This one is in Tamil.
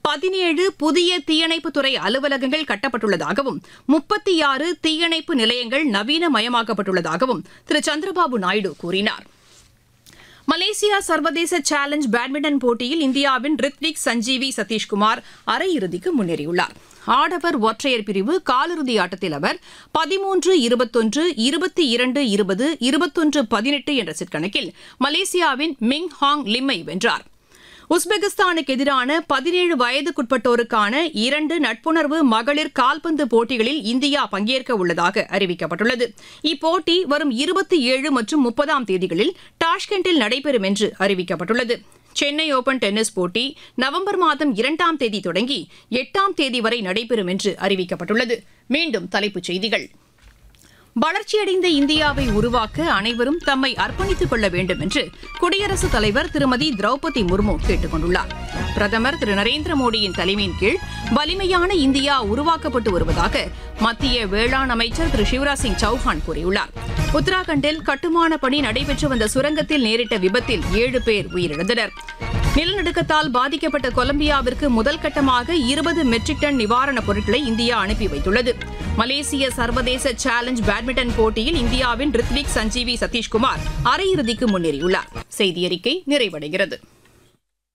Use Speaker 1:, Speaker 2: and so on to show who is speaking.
Speaker 1: பதினேழு புதிய தீயணைப்புத்துறை அலுவலகங்கள் கட்டப்பட்டுள்ளதாகவும் முப்பத்தி ஆறு தீயணைப்பு நிலையங்கள் நவீனமயமாக்கப்பட்டுள்ளதாகவும் திரு சந்திரபாபு நாயுடு கூறினார் மலேசியா சர்வதேச சேலஞ்ச் பேட்மிண்டன் போட்டியில் இந்தியாவின் ரித்விக் சஞ்சீவி சதீஷ்குமார் அரையிறுதிக்கு முன்னேறியுள்ளார் ஆடவர் ஒற்றையர் பிரிவு காலிறுதி ஆட்டத்தில் அவர் பதிமூன்று இருபத்தொன்று இருபத்தி இரண்டு இருபது இருபத்தொன்று பதினெட்டு என்ற செட் கணக்கில் மலேசியாவின் மிங் ஹாங் லிம்மை வென்றார் உஸ்பெகிஸ்தானுக்கு எதிரான பதினேழு வயதுக்குட்பட்டோருக்கான இரண்டு நட்புணர்வு மகளிர் கால்பந்து போட்டிகளில் இந்தியா பங்கேற்க உள்ளதாக அறிவிக்கப்பட்டுள்ளது இப்போட்டி வரும் இருபத்தி ஏழு மற்றும் முப்பதாம் தேதிகளில் டாஷ்கெண்டில் நடைபெறும் என்று அறிவிக்கப்பட்டுள்ளது சென்னை ஓபன் டென்னிஸ் போட்டி நவம்பர் மாதம் இரண்டாம் தேதி தொடங்கி எட்டாம் தேதி வரை நடைபெறும் என்று அறிவிக்கப்பட்டுள்ளது மீண்டும் தலைப்புச் செய்திகள் வளர்ச்சியடைந்த இந்தியாவை உருவாக்க அனைவரும் தம்மை அர்ப்பணித்துக் கொள்ள வேண்டும் என்று குடியரசுத் தலைவர் திருமதி திரௌபதி முர்மு கேட்டுக் கொண்டுள்ளார் பிரதமர் திரு நரேந்திர மோடியின் தலைமையின் கீழ் வலிமையான இந்தியா உருவாக்கப்பட்டு வருவதாக மத்திய வேளாண் அமைச்சர் திரு சிவராஜ் சிங் சௌஹான் கூறியுள்ளார் உத்தராகண்டில் கட்டுமான பணி நடைபெற்று வந்த சுரங்கத்தில் நேரிட்ட விபத்தில் ஏழு பேர் உயிரிழந்தனர் நிலநடுக்கத்தால் பாதிக்கப்பட்ட கொலம்பியாவிற்கு முதல் கட்டமாக இருபது மெட்ரிக் டன் நிவாரணப் பொருட்களை இந்தியா அனுப்பி வைத்துள்ளது மலேசிய சர்வதேச சேலஞ்ச் பேட்மிண்டன் போட்டியில் இந்தியாவின் ரித்விக் சஞ்சீவி சதீஷ்குமார் அரையிறுதிக்கு முன்னேறியுள்ளார் செய்தியறிக்கை நிறைவடைகிறது